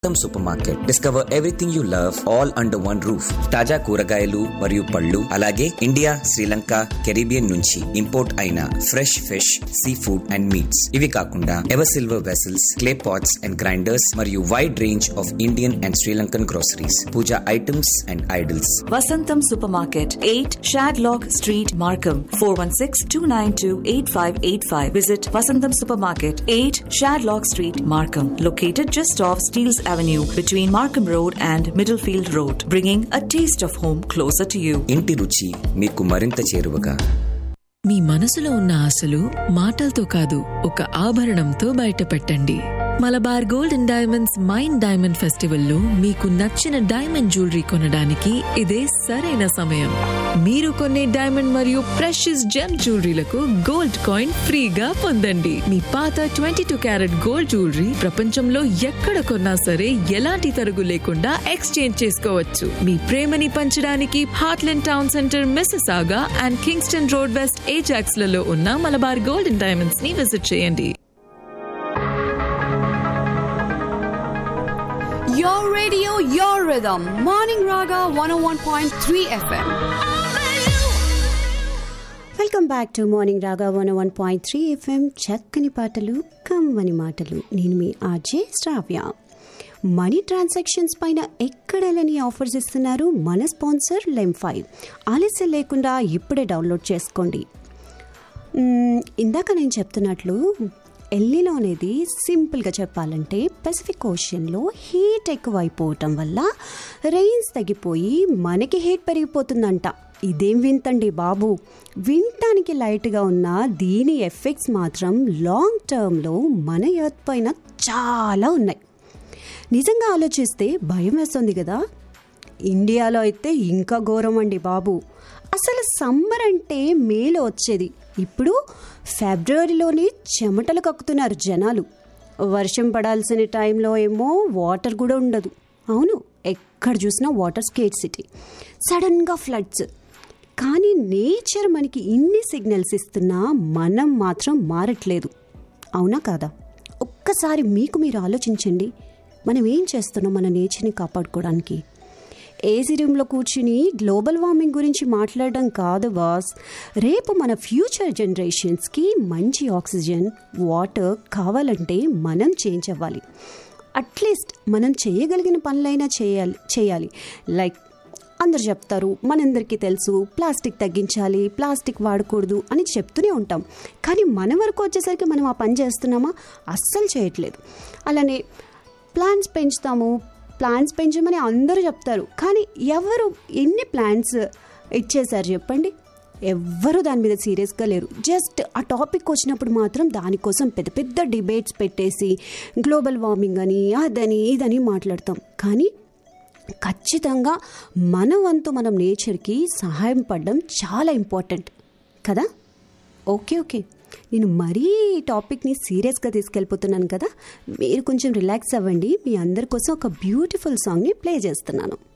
మొత్తం super market discover everything you love all under one roof తాజా కూరగాయలు మరియు పళ్ళు అలాగే ఇండియా శ్రీలంక కెరీబియన్ నుంచి ఇంపోర్ట్ అయిన fresh fish sea food and meats ఇవి కాకుండా ever silver vessels clay pots and grinders మరియు wide range of Indian and Sri Lankan groceries puja items and idols Vasantam Supermarket, 8 Shadlock Street, Markham, 416-292-8585. Visit Vasantam Supermarket, 8 Shadlock Street, Markham, located just off Steeles Avenue between Markham Road and Middlefield Road, bringing a taste of home closer to you. ఇంటి రుచి మీకు మరింత చేరువగా మీ మనసులో ఉన్న ఆశలు మాటలతో కాదు ఒక ఆభరణంతో బయటపెట్టండి Malabar gold and diamonds mine diamond ఫెస్టివల్లో మీకు నచ్చిన డైమండ్ జ్యువెలరీ కొనడానికి ఇదే సరైన సమయం మీరు కొనే డైమండ్ మరియు ప్రెషియస్ జెమ్ జ్యువెలరీలకు గోల్డ్ కాయిన్ ఫ్రీగా పొందండి మీ పాత twenty two carat gold jewellery ప్రపంచంలో ఎక్కడ కొన్నా సరే ఎలాంటి తరుగు లేకుండా ఎక్స్చేంజ్ చేసుకోవచ్చు మీ ప్రేమని పంచడానికి Heartland town centre Mississauga and Kingston road west Ajax లలో ఉన్న మలబార్ గోల్డ్ అండ్ డైమండ్స్ ని విజిట్ చేయండి Your radio, your rhythm. Morning Raga 101.3 FM. Welcome back to morning Raga one one point three FM చక్కని పాటలు కమ్మని మాటలు నేను మీ ఆర్జే శ్రావ్య మనీ ట్రాన్సాక్షన్స్ పైన ఎక్కడలేని ఆఫర్స్ ఇస్తున్నారు మన స్పాన్సర్ లెమ్ ఫైవ్ ఆలస్యం లేకుండా ఇప్పుడే డౌన్లోడ్ చేసుకోండి మ్మ్, ఇందాక నేను చెప్తున్నట్లు ఎల్లిలో అనేది సింపుల్గా చెప్పాలంటే పెసిఫిక్ ఓషన్లో హీట్ ఎక్కువ అయిపోవటం వల్ల రెయిన్స్ తగ్గిపోయి మనకి హీట్ పెరిగిపోతుందంట ఇదేం వింతండి బాబు వినటానికి లైట్గా ఉన్న దీని ఎఫెక్ట్స్ మాత్రం లాంగ్ టర్మ్లో మన ఎర్త్ పైన చాలా ఉన్నాయి నిజంగా ఆలోచిస్తే భయం వేస్తుంది కదా ఇండియాలో అయితే ఇంకా ఘోరం అండి బాబు అసలు సమ్మర్ అంటే మేలో వచ్చేది ఇప్పుడు ఫిబ్రవరిలోనే చెమటలు కక్కుతున్నారు జనాలు వర్షం పడాల్సిన టైంలో ఏమో వాటర్ కూడా ఉండదు అవును ఎక్కడ చూసినా వాటర్ స్కేట్ సిటీ సడన్గా ఫ్లడ్స్ కానీ నేచర్ మనకి ఇన్ని సిగ్నల్స్ ఇస్తున్నా మనం మాత్రం మారట్లేదు అవునా కాదా ఒక్కసారి మీకు మీరు ఆలోచించండి మనం ఏం చేస్తున్నాం మన నేచర్ని కాపాడుకోవడానికి ఏసీ రూమ్లో కూర్చుని గ్లోబల్ వార్మింగ్ గురించి మాట్లాడడం కాదు బాస్ రేపు మన ఫ్యూచర్ జనరేషన్స్కి మంచి ఆక్సిజన్ వాటర్ కావాలంటే మనం చేంజ్ అవ్వాలి అట్లీస్ట్ మనం చేయగలిగిన పనులైనా చేయాలి చేయాలి లైక్ అందరు చెప్తారు మనందరికీ తెలుసు ప్లాస్టిక్ తగ్గించాలి ప్లాస్టిక్ వాడకూడదు అని చెప్తూనే ఉంటాం కానీ మన వరకు వచ్చేసరికి మనం ఆ పని చేస్తున్నామా అస్సలు చేయట్లేదు అలానే ప్లాంట్స్ పెంచుతాము ప్లాంట్స్ పెంచమని అందరూ చెప్తారు కానీ ఎవరు ఎన్ని ప్లాంట్స్ ఇచ్చేశారు చెప్పండి ఎవ్వరూ దాని మీద సీరియస్గా లేరు జస్ట్ ఆ టాపిక్ వచ్చినప్పుడు మాత్రం దానికోసం పెద్ద పెద్ద డిబేట్స్ పెట్టేసి గ్లోబల్ వార్మింగ్ అని అదని ఇదని మాట్లాడతాం కానీ ఖచ్చితంగా మన వంతు మనం నేచర్కి సహాయం పడడం చాలా ఇంపార్టెంట్ కదా ఓకే ఓకే నేను మరీ ఈ టాపిక్ని సీరియస్గా తీసుకెళ్ళిపోతున్నాను కదా మీరు కొంచెం రిలాక్స్ అవ్వండి మీ అందరి కోసం ఒక బ్యూటిఫుల్ సాంగ్ని ప్లే చేస్తున్నాను